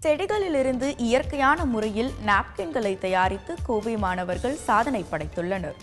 செடிகளிலிருந்து இயற்கையான முறையில் நாப்கின்களை தயாரித்து கோவை மாணவர்கள் சாதனை படைத்துள்ளனர்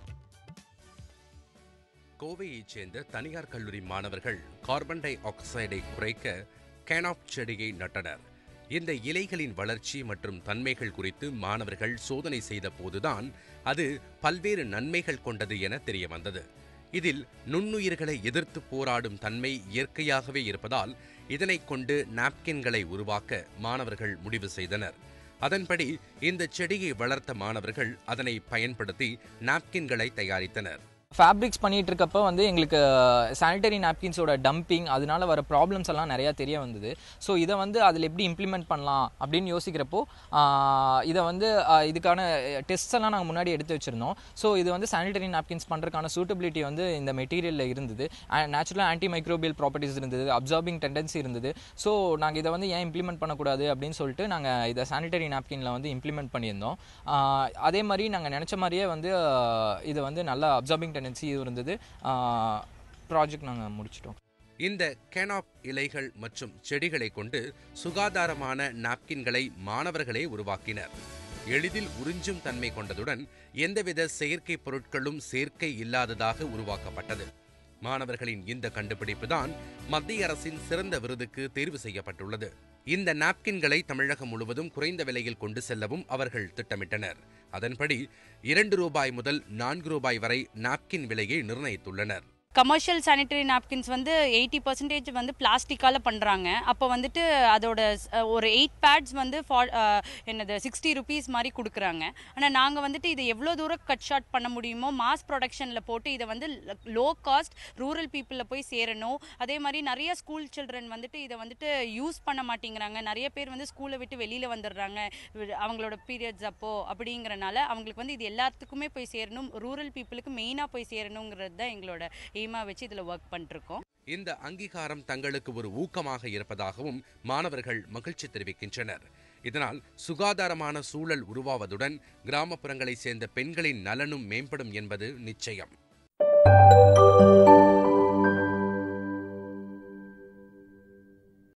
கோவையைச் சேர்ந்த தனியார் கல்லூரி மாணவர்கள் கார்பன் டை ஆக்சைடை குறைக்க கேனாப் செடியை நட்டனர் இந்த இலைகளின் வளர்ச்சி மற்றும் தன்மைகள் குறித்து மாணவர்கள் சோதனை செய்த போதுதான் அது பல்வேறு நன்மைகள் கொண்டது என தெரிய வந்தது இதில் நுண்ணுயிர்களை எதிர்த்து போராடும் தன்மை இயற்கையாகவே இருப்பதால் இதனைக் கொண்டு நாப்கின்களை உருவாக்க மாணவர்கள் முடிவு செய்தனர் அதன்படி இந்த செடியை வளர்த்த மாணவர்கள் அதனை பயன்படுத்தி நாப்கின்களை தயாரித்தனர் ஃபேப்ரிக்ஸ் பண்ணிட்டு இருக்கப்போ வந்து எங்களுக்கு சானிட்டரி நாப்கின்ஸோட டம்பிங் அதனால வர ப்ராப்ளம்ஸ் எல்லாம் நிறையா தெரிய வந்தது ஸோ இதை வந்து அதில் எப்படி இம்ப்ளிமெண்ட் பண்ணலாம் அப்படின்னு யோசிக்கிறப்போ ஆஹ், இதை வந்து ஆஹ், இதுக்கான டெஸ்ட்ஸ் எல்லாம் நாங்கள் முன்னாடி எடுத்து வச்சுருந்தோம் ஸோ இது வந்து சானிட்டரி நாப்கின்ஸ் பண்ணுறதுக்கான சூட்டபிலிட்டி வந்து இந்த மெட்டீரியலில் இருந்தது நேச்சுரலாக ஆன்டி மைக்ரோபியல் ப்ராப்பர்ட்டிஸ் இருந்தது அப்சார்பிங் டெண்டன்சி இருந்தது ஸோ நாங்கள் இதை வந்து ஏன் இம்ப்ளிமெண்ட் பண்ணக்கூடாது அப்படின்னு சொல்லிட்டு நாங்கள் இதை சானிட்டரி நாப்கினில் வந்து இம்ப்ளிமெண்ட் பண்ணியிருந்தோம் ஆஹ், அதே மாதிரி நாங்கள் நினச்ச மாதிரியே வந்து ஆஹ், இது வந்து நல்ல அப்சார்பிங் டெண்டன்சி இருந்தது ப்ராஜெக்ட் நாங்கள் முடிச்சிட்டோம் இந்த கேனாப் இலைகள் மற்றும் செடிகளை கொண்டு சுகாதாரமான நாப்கின்களை மாணவர்களே உருவாக்கினர் எளிதில் உறிஞ்சும் தன்மை கொண்டதுடன் எந்தவித செயற்கை பொருட்களும் சேர்க்கை இல்லாததாக உருவாக்கப்பட்டது மாணவர்களின் இந்த கண்டுபிடிப்பு தான் மத்திய அரசின் சிறந்த விருதுக்கு தேர்வு செய்யப்பட்டுள்ளது இந்த நாப்கின்களை தமிழகம் முழுவதும் குறைந்த விலையில் கொண்டு செல்லவும் அவர்கள் திட்டமிட்டனர் அதன்படி இரண்டு ரூபாய் முதல் நான்கு ரூபாய் வரை நாப்கின் விலையை நிர்ணயித்துள்ளனர் கமர்ஷியல் சானிட்டரி நாப்கின்ஸ் வந்து எயிட்டி பர்சன்டேஜ் வந்து பிளாஸ்டிக்கால பண்ணுறாங்க அப்போ வந்துட்டு அதோட ஸ்- ஒரு எயிட் பேட்ஸ் வந்து ஃபார் என்னது சிக்ஸ்டி ருபீஸ் மாதிரி கொடுக்குறாங்க ஆனால் நாங்கள் வந்துட்டு இதை எவ்வளோ தூரம் கட் ஷார்ட் பண்ண முடியுமோ மாஸ் ப்ரொடக்ஷனில் போட்டு இதை வந்து லோ காஸ்ட் ரூரல் பீப்புளில் போய் சேரணும் அதே மாதிரி நிறைய ஸ்கூல் சில்ட்ரன் வந்துட்டு இதை வந்துட்டு யூஸ் பண்ண மாட்டேங்கிறாங்க நிறைய பேர் வந்து ஸ்கூலை விட்டு வெளியில் வந்துடுறாங்க வி- அவங்களோட பீரியட்ஸ் அப்போ அப்படிங்கிறனால அவங்களுக்கு வந்து இது எல்லாத்துக்குமே போய் சேரணும் ரூரல் பீப்புளுக்கு மெயினாக போய் சேரணுங்கிறது தான் எங்களோட எய்மாக வச்சு இதில் ஒர்க் பண்ணிருக்கோம் இந்த அங்கீகாரம் தங்களுக்கு ஒரு ஊக்கமாக இருப்பதாகவும் மாணவர்கள் மகிழ்ச்சி தெரிவிக்கின்றனர் இதனால் சுகாதாரமான சூழல் உருவாவதுடன் கிராமப்புறங்களைச் சேர்ந்த பெண்களின் நலனும் மேம்படும் என்பது நிச்சயம்